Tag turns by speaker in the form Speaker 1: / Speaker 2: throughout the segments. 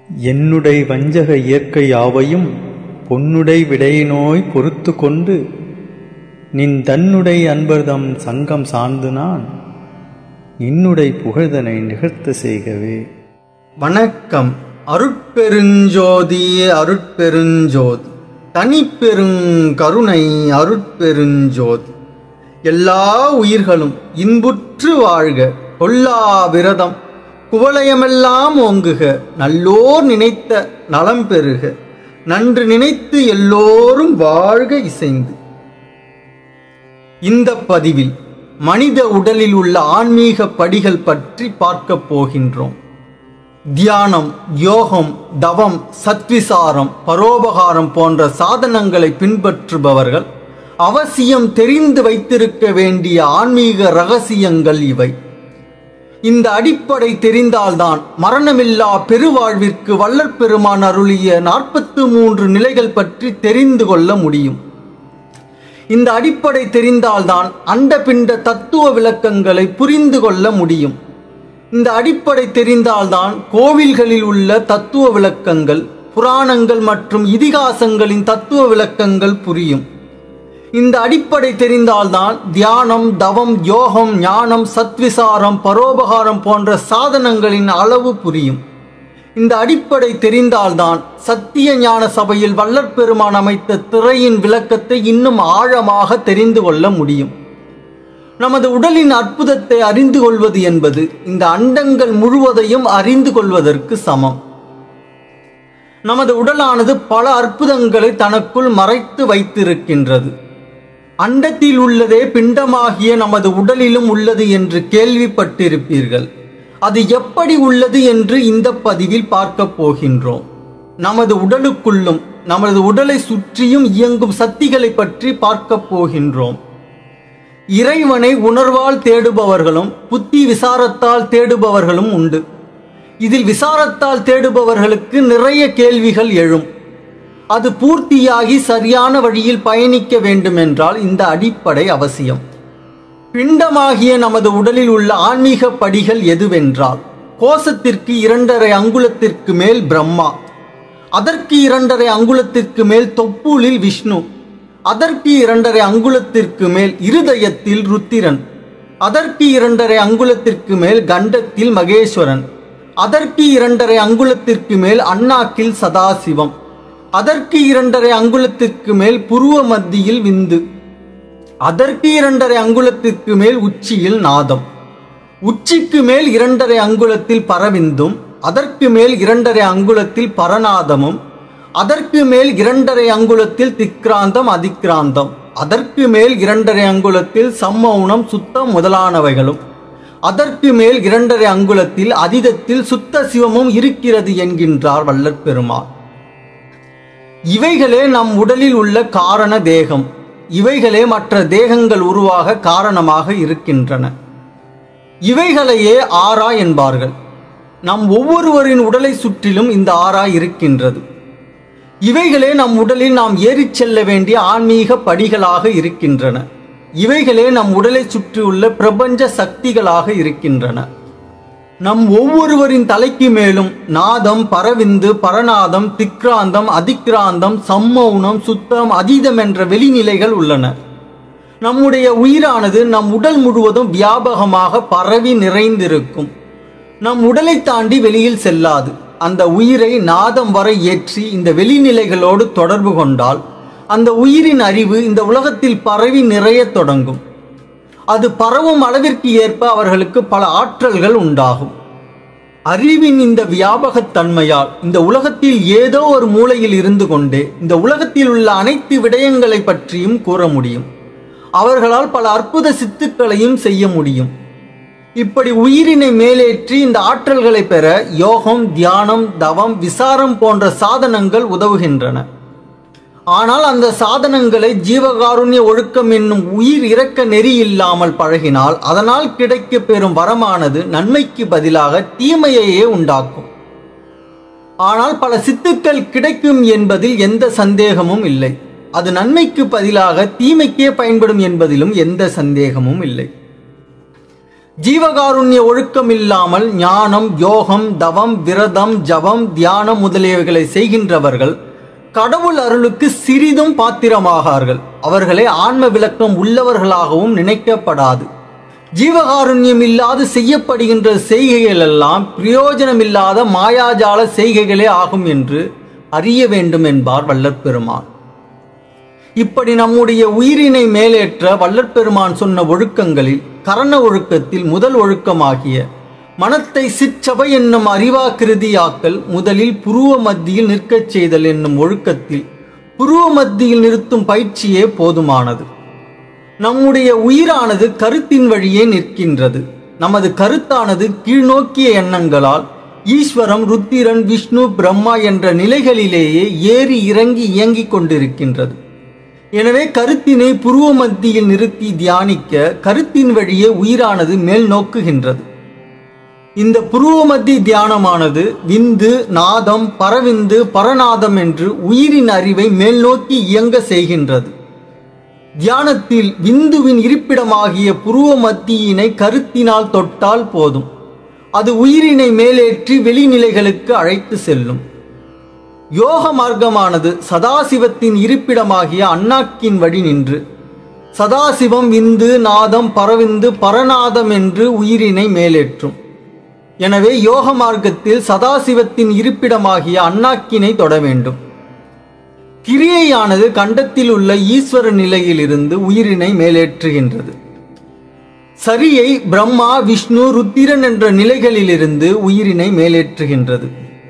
Speaker 1: என்னுடை வஞ்சக இயற்கை யாவையும் பொன்னுடை விடையினோய் பொறுத்து கொண்டு நின் தன்னுடை அன்பர்தம் சங்கம் சார்ந்து நான் இன்னுடை புகழ்தனை நிகழ்த்த செய்கவே
Speaker 2: வணக்கம் அருட்பெருஞ்சோதி அருட்பெருஞ்சோதி தனிப்பெருங்கருணை அருட்பெருஞ்சோதி எல்லா உயிர்களும் இன்புற்று வாழ்க கொல்லா விரதம் குவலயமெல்லாம் ஓங்குக நல்லோர் நினைத்த நலம் பெறுக நன்று நினைத்து எல்லோரும் வாழ்க இசைந்து இந்த பதிவில் மனித உடலில் உள்ள ஆன்மீக படிகள் பற்றி பார்க்கப் போகின்றோம் தியானம் யோகம் தவம் சத்விசாரம் பரோபகாரம் போன்ற சாதனங்களை பின்பற்றுபவர்கள் அவசியம் தெரிந்து வைத்திருக்க வேண்டிய ஆன்மீக ரகசியங்கள் இவை இந்த அடிப்படை தெரிந்தால்தான் மரணமில்லா பெருவாழ்விற்கு வள்ளற் பெருமான் அருளிய நாற்பத்து மூன்று நிலைகள் பற்றி தெரிந்து கொள்ள முடியும் இந்த அடிப்படை தெரிந்தால்தான் அண்டபிண்ட தத்துவ விளக்கங்களை புரிந்து கொள்ள முடியும் இந்த அடிப்படை தெரிந்தால்தான் கோவில்களில் உள்ள தத்துவ விளக்கங்கள் புராணங்கள் மற்றும் இதிகாசங்களின் தத்துவ விளக்கங்கள் புரியும் இந்த அடிப்படை தெரிந்தால்தான் தியானம் தவம் யோகம் ஞானம் சத்விசாரம் பரோபகாரம் போன்ற சாதனங்களின் அளவு புரியும் இந்த அடிப்படை தெரிந்தால்தான் சத்திய ஞான சபையில் வள்ளற் பெருமான் அமைத்த திரையின் விளக்கத்தை இன்னும் ஆழமாக தெரிந்து கொள்ள முடியும் நமது உடலின் அற்புதத்தை அறிந்து கொள்வது என்பது இந்த அண்டங்கள் முழுவதையும் அறிந்து கொள்வதற்கு சமம் நமது உடலானது பல அற்புதங்களை தனக்குள் மறைத்து வைத்திருக்கின்றது அண்டத்தில் உள்ளதே பிண்டமாகிய நமது உடலிலும் உள்ளது என்று கேள்விப்பட்டிருப்பீர்கள் அது எப்படி உள்ளது என்று இந்த பதிவில் பார்க்க போகின்றோம் நமது உடலுக்குள்ளும் நமது உடலை சுற்றியும் இயங்கும் சக்திகளை பற்றி பார்க்க போகின்றோம் இறைவனை உணர்வால் தேடுபவர்களும் புத்தி விசாரத்தால் தேடுபவர்களும் உண்டு இதில் விசாரத்தால் தேடுபவர்களுக்கு நிறைய கேள்விகள் எழும் அது பூர்த்தியாகி சரியான வழியில் பயணிக்க வேண்டுமென்றால் இந்த அடிப்படை அவசியம் பிண்டமாகிய நமது உடலில் உள்ள ஆன்மீக படிகள் எதுவென்றால் கோஷத்திற்கு இரண்டரை அங்குலத்திற்கு மேல் பிரம்மா அதற்கு இரண்டரை அங்குலத்திற்கு மேல் தொப்பூலில் விஷ்ணு அதற்கு இரண்டரை அங்குலத்திற்கு மேல் இருதயத்தில் ருத்திரன் அதற்கு இரண்டரை அங்குலத்திற்கு மேல் கண்டத்தில் மகேஸ்வரன் அதற்கு இரண்டரை அங்குலத்திற்கு மேல் அண்ணாக்கில் சதாசிவம் அதற்கு இரண்டரை அங்குலத்திற்கு மேல் புருவ மத்தியில் விந்து அதற்கு இரண்டரை அங்குலத்திற்கு மேல் உச்சியில் நாதம் உச்சிக்கு மேல் இரண்டரை அங்குலத்தில் பரவிந்தும் அதற்கு மேல் இரண்டரை அங்குலத்தில் பரநாதமும் அதற்கு மேல் இரண்டரை அங்குலத்தில் திக்ராந்தம் அதிக்ராந்தம் அதற்கு மேல் இரண்டரை அங்குலத்தில் சம்மௌனம் சுத்தம் முதலானவைகளும் அதற்கு மேல் இரண்டரை அங்குலத்தில் அதிதத்தில் சுத்த சிவமும் இருக்கிறது என்கின்றார் வள்ளற் பெருமாள் இவைகளே நம் உடலில் உள்ள காரண தேகம் இவைகளே மற்ற தேகங்கள் உருவாக காரணமாக இருக்கின்றன இவைகளையே ஆறா என்பார்கள் நம் ஒவ்வொருவரின் உடலை சுற்றிலும் இந்த ஆறா இருக்கின்றது இவைகளே நம் உடலில் நாம் ஏறிச் செல்ல வேண்டிய ஆன்மீக படிகளாக இருக்கின்றன இவைகளே நம் உடலை சுற்றியுள்ள பிரபஞ்ச சக்திகளாக இருக்கின்றன நம் ஒவ்வொருவரின் தலைக்கு மேலும் நாதம் பரவிந்து பரநாதம் திக்ராந்தம் அதிக்ராந்தம் சம்மௌனம் சுத்தம் அதீதம் என்ற வெளிநிலைகள் உள்ளன நம்முடைய உயிரானது நம் உடல் முழுவதும் வியாபகமாக பரவி நிறைந்திருக்கும் நம் உடலை தாண்டி வெளியில் செல்லாது அந்த உயிரை நாதம் வரை ஏற்றி இந்த வெளிநிலைகளோடு தொடர்பு கொண்டால் அந்த உயிரின் அறிவு இந்த உலகத்தில் பரவி நிறையத் தொடங்கும் அது பரவும் அளவிற்கு ஏற்ப அவர்களுக்கு பல ஆற்றல்கள் உண்டாகும் அறிவின் இந்த வியாபகத் தன்மையால் இந்த உலகத்தில் ஏதோ ஒரு மூலையில் இருந்து கொண்டே இந்த உலகத்தில் உள்ள அனைத்து விடயங்களை பற்றியும் கூற முடியும் அவர்களால் பல அற்புத சித்துக்களையும் செய்ய முடியும் இப்படி உயிரினை மேலேற்றி இந்த ஆற்றல்களை பெற யோகம் தியானம் தவம் விசாரம் போன்ற சாதனங்கள் உதவுகின்றன ஆனால் அந்த சாதனங்களை ஜீவகாருண்ய ஒழுக்கம் என்னும் உயிர் இறக்க நெறி இல்லாமல் பழகினால் அதனால் கிடைக்க பெறும் வரமானது நன்மைக்கு பதிலாக தீமையையே உண்டாக்கும் ஆனால் பல சித்துக்கள் கிடைக்கும் என்பதில் எந்த சந்தேகமும் இல்லை அது நன்மைக்கு பதிலாக தீமைக்கே பயன்படும் என்பதிலும் எந்த சந்தேகமும் இல்லை ஜீவகாருண்ய ஒழுக்கம் இல்லாமல் ஞானம் யோகம் தவம் விரதம் ஜபம் தியானம் முதலியவைகளை செய்கின்றவர்கள் கடவுள் அருளுக்கு சிறிதும் பாத்திரமாகார்கள் அவர்களை ஆன்ம விளக்கம் உள்ளவர்களாகவும் நினைக்கப்படாது ஜீவகாருண்யம் இல்லாது செய்யப்படுகின்ற செய்கைகள் எல்லாம் பிரயோஜனமில்லாத மாயாஜால செய்கைகளே ஆகும் என்று அறிய வேண்டும் என்பார் வல்லற்பெருமான் இப்படி நம்முடைய உயிரினை மேலேற்ற வல்லற்பெருமான் சொன்ன ஒழுக்கங்களில் கரண ஒழுக்கத்தில் முதல் ஒழுக்கமாகிய மனத்தை சிற்றவை என்னும் அறிவாக்கிருதியாக்கல் முதலில் புருவ மத்தியில் நிற்கச் செய்தல் என்னும் ஒழுக்கத்தில் புருவ மத்தியில் நிறுத்தும் பயிற்சியே போதுமானது நம்முடைய உயிரானது கருத்தின் வழியே நிற்கின்றது நமது கருத்தானது கீழ்நோக்கிய எண்ணங்களால் ஈஸ்வரம் ருத்திரன் விஷ்ணு பிரம்மா என்ற நிலைகளிலேயே ஏறி இறங்கி இயங்கிக் கொண்டிருக்கின்றது எனவே கருத்தினை புருவ மத்தியில் நிறுத்தி தியானிக்க கருத்தின் வழியே உயிரானது மேல் நோக்குகின்றது இந்த புருவ மத்தி தியானமானது விந்து நாதம் பரவிந்து பரநாதம் என்று உயிரின் அறிவை மேல் நோக்கி இயங்க செய்கின்றது தியானத்தில் விந்துவின் இருப்பிடமாகிய புருவ மத்தியினை கருத்தினால் தொட்டால் போதும் அது உயிரினை மேலேற்றி வெளிநிலைகளுக்கு அழைத்து செல்லும் யோக மார்க்கமானது சதாசிவத்தின் இருப்பிடமாகிய அண்ணாக்கின் வழி நின்று சதாசிவம் விந்து நாதம் பரவிந்து பரநாதம் என்று உயிரினை மேலேற்றும் எனவே யோக மார்க்கத்தில் சதாசிவத்தின் இருப்பிடமாகிய அண்ணாக்கினை தொட வேண்டும் கிரியையானது கண்டத்தில் உள்ள ஈஸ்வர நிலையிலிருந்து உயிரினை மேலேற்றுகின்றது சரியை பிரம்மா விஷ்ணு ருத்திரன் என்ற நிலைகளிலிருந்து உயிரினை மேலேற்றுகின்றது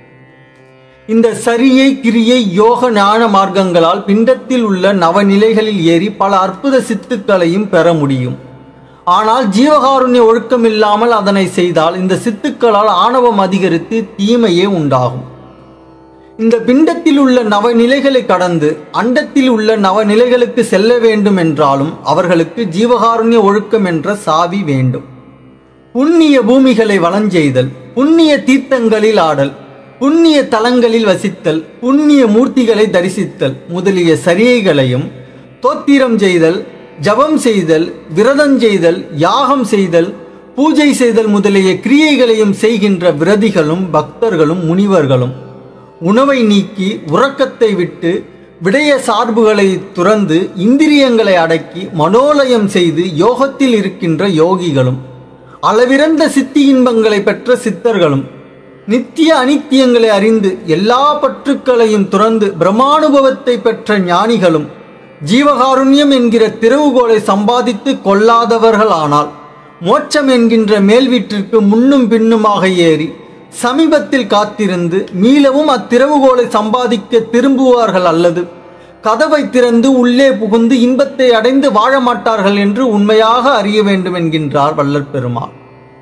Speaker 2: இந்த சரியை கிரியை யோக ஞான மார்க்கங்களால் பிண்டத்தில் உள்ள நவநிலைகளில் ஏறி பல அற்புத சித்துக்களையும் பெற முடியும் ஆனால் ஜீவகாருண்ய ஒழுக்கம் இல்லாமல் அதனை செய்தால் இந்த சித்துக்களால் ஆணவம் அதிகரித்து தீமையே உண்டாகும் இந்த பிண்டத்தில் உள்ள நவநிலைகளை கடந்து அண்டத்தில் உள்ள நவநிலைகளுக்கு செல்ல வேண்டும் என்றாலும் அவர்களுக்கு ஜீவகாருண்ய ஒழுக்கம் என்ற சாவி வேண்டும் புண்ணிய பூமிகளை வளஞ்செய்தல் புண்ணிய தீர்த்தங்களில் ஆடல் புண்ணிய தலங்களில் வசித்தல் புண்ணிய மூர்த்திகளை தரிசித்தல் முதலிய சரியைகளையும் தோத்திரம் செய்தல் ஜபம் செய்தல் விரதம் செய்தல் யாகம் செய்தல் பூஜை செய்தல் முதலிய கிரியைகளையும் செய்கின்ற விரதிகளும் பக்தர்களும் முனிவர்களும் உணவை நீக்கி உறக்கத்தை விட்டு விடய சார்புகளை துறந்து இந்திரியங்களை அடக்கி மனோலயம் செய்து யோகத்தில் இருக்கின்ற யோகிகளும் அளவிறந்த சித்தி இன்பங்களை பெற்ற சித்தர்களும் நித்திய அனித்தியங்களை அறிந்து எல்லா பற்றுக்களையும் துறந்து பிரம்மானுபவத்தை பெற்ற ஞானிகளும் ஜீவகாருண்யம் என்கிற திறவுகோலை சம்பாதித்து கொள்ளாதவர்களானால் மோட்சம் என்கின்ற மேல் வீட்டிற்கு முன்னும் பின்னுமாக ஏறி சமீபத்தில் காத்திருந்து மீளவும் அத்திறவுகோலை சம்பாதிக்க திரும்புவார்கள் அல்லது கதவை திறந்து உள்ளே புகுந்து இன்பத்தை அடைந்து வாழ மாட்டார்கள் என்று உண்மையாக அறிய வேண்டும் என்கின்றார் வள்ளல் பெருமாள்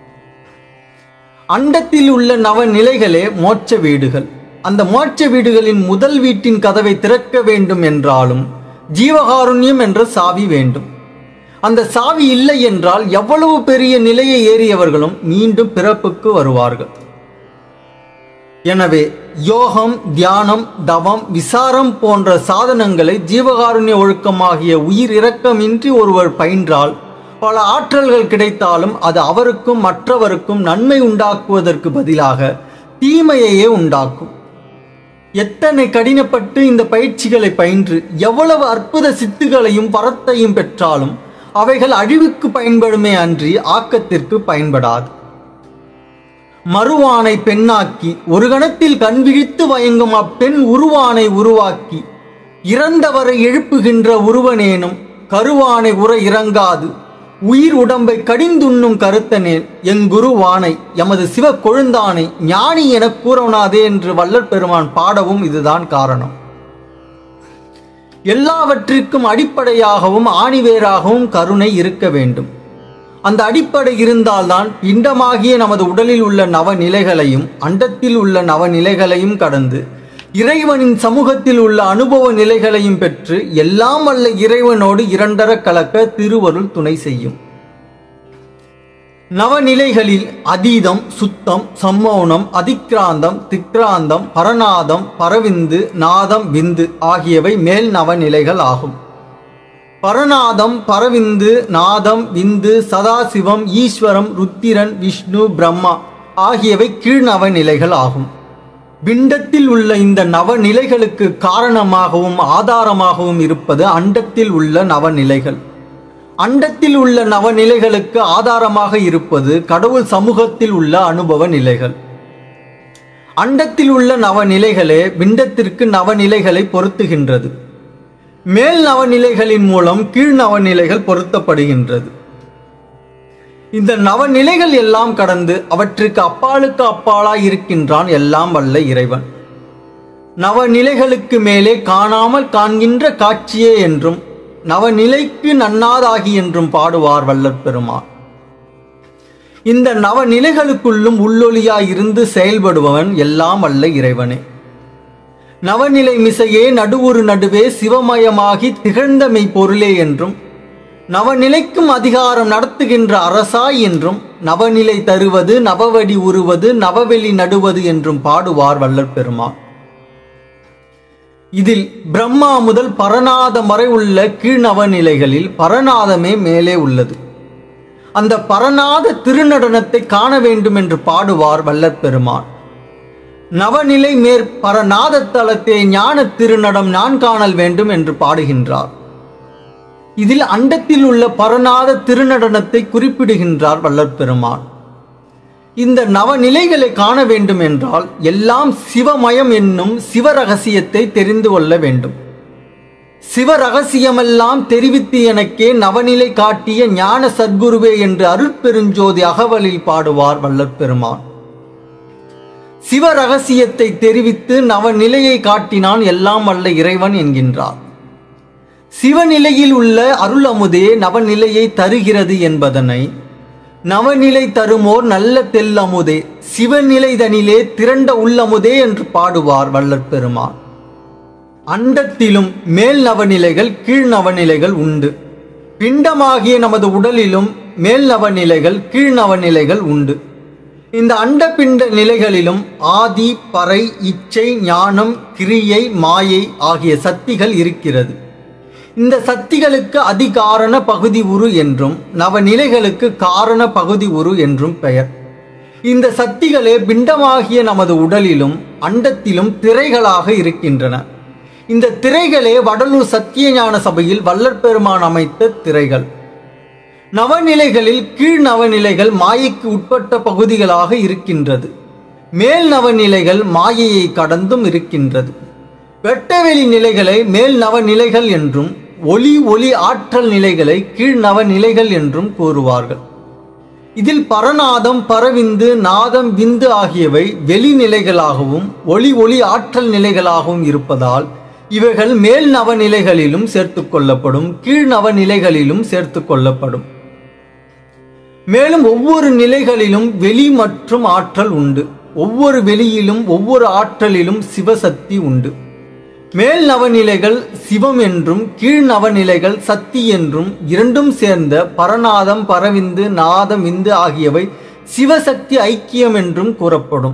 Speaker 2: அண்டத்தில் உள்ள நவநிலைகளே மோட்ச வீடுகள் அந்த மோட்ச வீடுகளின் முதல் வீட்டின் கதவை திறக்க வேண்டும் என்றாலும் ஜீவகாருண்யம் என்ற சாவி வேண்டும் அந்த சாவி இல்லை என்றால் எவ்வளவு பெரிய நிலையை ஏறியவர்களும் மீண்டும் பிறப்புக்கு வருவார்கள் எனவே யோகம் தியானம் தவம் விசாரம் போன்ற சாதனங்களை ஜீவகாருண்ய ஒழுக்கமாகிய உயிர் இரக்கமின்றி ஒருவர் பயின்றால் பல ஆற்றல்கள் கிடைத்தாலும் அது அவருக்கும் மற்றவருக்கும் நன்மை உண்டாக்குவதற்கு பதிலாக தீமையையே உண்டாக்கும் எத்தனை கடினப்பட்டு இந்த பயிற்சிகளை பயின்று எவ்வளவு அற்புத சித்துகளையும் வரத்தையும் பெற்றாலும் அவைகள் அழிவுக்கு பயன்படுமே அன்றி ஆக்கத்திற்கு பயன்படாது மறுவானை பெண்ணாக்கி ஒரு கணத்தில் கண்விழித்து வயங்கும் அப்பெண் உருவானை உருவாக்கி இறந்தவரை எழுப்புகின்ற உருவனேனும் கருவானை உற இறங்காது உயிர் உடம்பை கடிந்துண்ணும் கருத்தனேன் என் குருவானை எமது சிவ கொழுந்தானை ஞானி எனக் கூறவனாதே என்று வள்ளற் பெருமான் பாடவும் இதுதான் காரணம் எல்லாவற்றிற்கும் அடிப்படையாகவும் ஆணிவேராகவும் கருணை இருக்க வேண்டும் அந்த அடிப்படை இருந்தால்தான் பிண்டமாகிய நமது உடலில் உள்ள நவநிலைகளையும் அண்டத்தில் உள்ள நவநிலைகளையும் கடந்து இறைவனின் சமூகத்தில் உள்ள அனுபவ நிலைகளையும் பெற்று எல்லாம் வல்ல இறைவனோடு இரண்டர கலக்க திருவருள் துணை செய்யும் நவநிலைகளில் அதீதம் சுத்தம் சம்மௌனம் அதிக்ராந்தம் திக்ராந்தம் பரநாதம் பரவிந்து நாதம் விந்து ஆகியவை மேல் நவநிலைகள் ஆகும் பரநாதம் பரவிந்து நாதம் விந்து சதாசிவம் ஈஸ்வரம் ருத்திரன் விஷ்ணு பிரம்மா ஆகியவை கீழ்நவ நிலைகள் ஆகும் பிண்டத்தில் உள்ள இந்த நவநிலைகளுக்கு காரணமாகவும் ஆதாரமாகவும் இருப்பது அண்டத்தில் உள்ள நவநிலைகள் அண்டத்தில் உள்ள நவநிலைகளுக்கு ஆதாரமாக இருப்பது கடவுள் சமூகத்தில் உள்ள அனுபவ நிலைகள் அண்டத்தில் உள்ள நவநிலைகளே பிண்டத்திற்கு நவநிலைகளை பொருத்துகின்றது மேல் நவநிலைகளின் மூலம் கீழ் நவநிலைகள் பொருத்தப்படுகின்றது இந்த நவநிலைகள் எல்லாம் கடந்து அவற்றுக்கு அப்பாலுக்கு அப்பாலாய் இருக்கின்றான் எல்லாம் வல்ல இறைவன் நவநிலைகளுக்கு மேலே காணாமல் காண்கின்ற காட்சியே என்றும் நவநிலைக்கு நன்னாதாகி என்றும் பாடுவார் வல்லற் பெருமான் இந்த நவநிலைகளுக்குள்ளும் உள்ளொளியாய் இருந்து செயல்படுபவன் எல்லாம் வல்ல இறைவனே நவநிலை மிசையே நடுவுரு நடுவே சிவமயமாகி திகழ்ந்த மெய்ப்பொருளே என்றும் நவநிலைக்கும் அதிகாரம் நடத்துகின்ற அரசாய் என்றும் நவநிலை தருவது நவவடி உருவது நவவெளி நடுவது என்றும் பாடுவார் வல்லற் பெருமான் இதில் பிரம்மா முதல் பரநாதம் வரை உள்ள கீழ்நவநிலைகளில் பரநாதமே மேலே உள்ளது அந்த பரநாத திருநடனத்தை காண வேண்டும் என்று பாடுவார் வல்லற் பெருமான் நவநிலை மேற் பரநாத தலத்தே ஞான திருநடம் நான் காணல் வேண்டும் என்று பாடுகின்றார் இதில் அண்டத்தில் உள்ள பரநாத திருநடனத்தை குறிப்பிடுகின்றார் வல்லற் பெருமான் இந்த நவநிலைகளை காண வேண்டும் என்றால் எல்லாம் சிவமயம் என்னும் சிவரகசியத்தை தெரிந்து கொள்ள வேண்டும் சிவரகசியமெல்லாம் தெரிவித்து எனக்கே நவநிலை காட்டிய ஞான சத்குருவே என்று அருட்பெருஞ்சோதி அகவலில் பாடுவார் வல்லற் பெருமான் சிவரகசியத்தை தெரிவித்து நவநிலையை காட்டினான் எல்லாம் வல்ல இறைவன் என்கின்றார் சிவநிலையில் உள்ள அருள் அமுதே நவநிலையை தருகிறது என்பதனை நவநிலை தருமோர் நல்ல தெல்லமுதே சிவநிலை தனிலே திரண்ட உள்ளமுதே என்று பாடுவார் வல்லற் பெருமான் அண்டத்திலும் மேல் நவநிலைகள் கீழ் நவநிலைகள் உண்டு பிண்டமாகிய நமது உடலிலும் மேல் நவநிலைகள் கீழ் நவநிலைகள் உண்டு இந்த அண்டபிண்ட நிலைகளிலும் ஆதி பறை இச்சை ஞானம் கிரியை மாயை ஆகிய சக்திகள் இருக்கிறது இந்த சக்திகளுக்கு அதிகாரண பகுதி உரு என்றும் நவநிலைகளுக்கு காரண பகுதி உரு என்றும் பெயர் இந்த சக்திகளே பிண்டமாகிய நமது உடலிலும் அண்டத்திலும் திரைகளாக இருக்கின்றன இந்த திரைகளே வடலூர் சத்தியஞான சபையில் வல்லற் பெருமான் அமைத்த திரைகள் நவநிலைகளில் கீழ் நவநிலைகள் மாயைக்கு உட்பட்ட பகுதிகளாக இருக்கின்றது மேல் நவநிலைகள் மாயையை கடந்தும் இருக்கின்றது வெட்டவெளி நிலைகளை மேல் நவநிலைகள் என்றும் ஒளி ஒளி ஆற்றல் நிலைகளை கீழ் நவநிலைகள் என்றும் கூறுவார்கள் இதில் பரநாதம் பரவிந்து நாதம் விந்து ஆகியவை வெளிநிலைகளாகவும் ஒளி ஒளி ஆற்றல் நிலைகளாகவும் இருப்பதால் இவைகள் மேல் நவநிலைகளிலும் சேர்த்து கொள்ளப்படும் கீழ் நவநிலைகளிலும் சேர்த்து கொள்ளப்படும் மேலும் ஒவ்வொரு நிலைகளிலும் வெளி மற்றும் ஆற்றல் உண்டு ஒவ்வொரு வெளியிலும் ஒவ்வொரு ஆற்றலிலும் சிவசக்தி உண்டு மேல் நவநிலைகள் சிவம் என்றும் கீழ் நவநிலைகள் சக்தி என்றும் இரண்டும் சேர்ந்த பரநாதம் பரவிந்து நாதம் விந்து ஆகியவை சிவசக்தி ஐக்கியம் என்றும் கூறப்படும்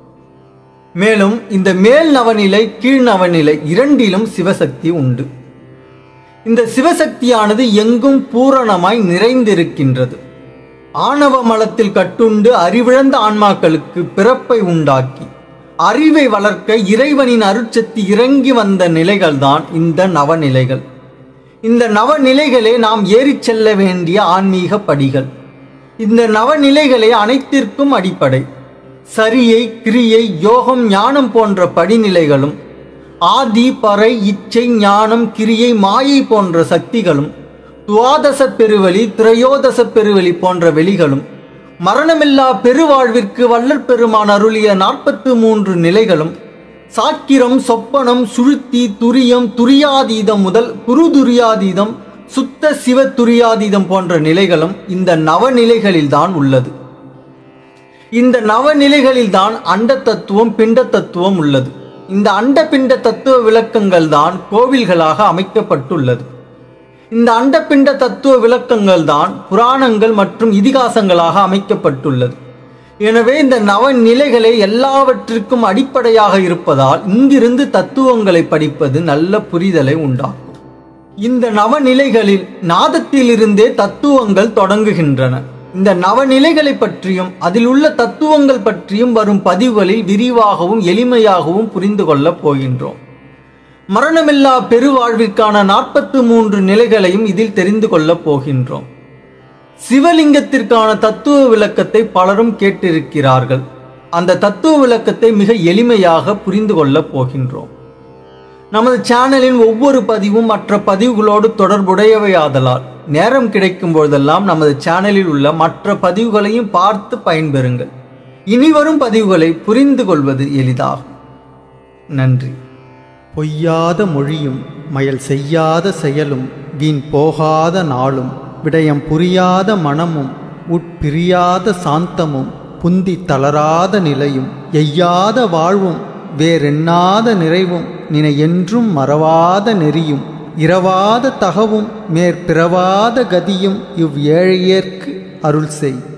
Speaker 2: மேலும் இந்த மேல் நவநிலை கீழ் நவநிலை இரண்டிலும் சிவசக்தி உண்டு இந்த சிவசக்தியானது எங்கும் பூரணமாய் நிறைந்திருக்கின்றது ஆணவ மலத்தில் கட்டுண்டு அறிவிழந்த ஆன்மாக்களுக்கு பிறப்பை உண்டாக்கி அறிவை வளர்க்க இறைவனின் அருட்சக்தி இறங்கி வந்த நிலைகள்தான் இந்த நவநிலைகள் இந்த நவநிலைகளே நாம் ஏறிச் செல்ல வேண்டிய ஆன்மீக படிகள் இந்த நவநிலைகளே அனைத்திற்கும் அடிப்படை சரியை கிரியை யோகம் ஞானம் போன்ற படிநிலைகளும் ஆதி பறை இச்சை ஞானம் கிரியை மாயை போன்ற சக்திகளும் துவாதச பெருவெளி திரையோதச பெருவெளி போன்ற வெளிகளும் மரணமில்லா பெருவாழ்விற்கு வல்லற் பெருமான் அருளிய நாற்பத்து மூன்று நிலைகளும் சாக்கிரம் சொப்பனம் சுழுத்தி துரியம் துரியாதீதம் முதல் குருதுரியாதீதம் சுத்த சிவ துரியாதீதம் போன்ற நிலைகளும் இந்த நவநிலைகளில்தான் உள்ளது இந்த நவநிலைகளில்தான் அண்ட தத்துவம் பிண்ட தத்துவம் உள்ளது இந்த அண்ட பிண்ட தத்துவ விளக்கங்கள் தான் கோவில்களாக அமைக்கப்பட்டுள்ளது இந்த அண்டப்பிண்ட தத்துவ விளக்கங்கள் தான் புராணங்கள் மற்றும் இதிகாசங்களாக அமைக்கப்பட்டுள்ளது எனவே இந்த நவநிலைகளே எல்லாவற்றிற்கும் அடிப்படையாக இருப்பதால் இங்கிருந்து தத்துவங்களை படிப்பது நல்ல புரிதலை உண்டாக்கும் இந்த நவநிலைகளில் நாதத்திலிருந்தே தத்துவங்கள் தொடங்குகின்றன இந்த நவநிலைகளை பற்றியும் அதில் உள்ள தத்துவங்கள் பற்றியும் வரும் பதிவுகளில் விரிவாகவும் எளிமையாகவும் புரிந்து கொள்ளப் போகின்றோம் மரணமில்லா பெருவாழ்விற்கான நாற்பத்து மூன்று நிலைகளையும் இதில் தெரிந்து கொள்ளப் போகின்றோம் சிவலிங்கத்திற்கான தத்துவ விளக்கத்தை பலரும் கேட்டிருக்கிறார்கள் அந்த தத்துவ விளக்கத்தை மிக எளிமையாக புரிந்து கொள்ளப் போகின்றோம் நமது சேனலின் ஒவ்வொரு பதிவும் மற்ற பதிவுகளோடு தொடர்புடையவையாதலால் நேரம் கிடைக்கும் பொழுதெல்லாம் நமது சேனலில் உள்ள மற்ற பதிவுகளையும் பார்த்து பயன்பெறுங்கள் இனிவரும் பதிவுகளை புரிந்து கொள்வது எளிதாகும் நன்றி
Speaker 1: பொய்யாத மொழியும் மயல் செய்யாத செயலும் வீண் போகாத நாளும் விடயம் புரியாத மனமும் உட்பிரியாத சாந்தமும் புந்தி தளராத நிலையும் எய்யாத வாழ்வும் வேறெண்ணாத நிறைவும் நினை என்றும் மறவாத நெறியும் இரவாத தகவும் மேற்பிறவாத கதியும் இவ் ஏழையர்க்கு அருள் செய்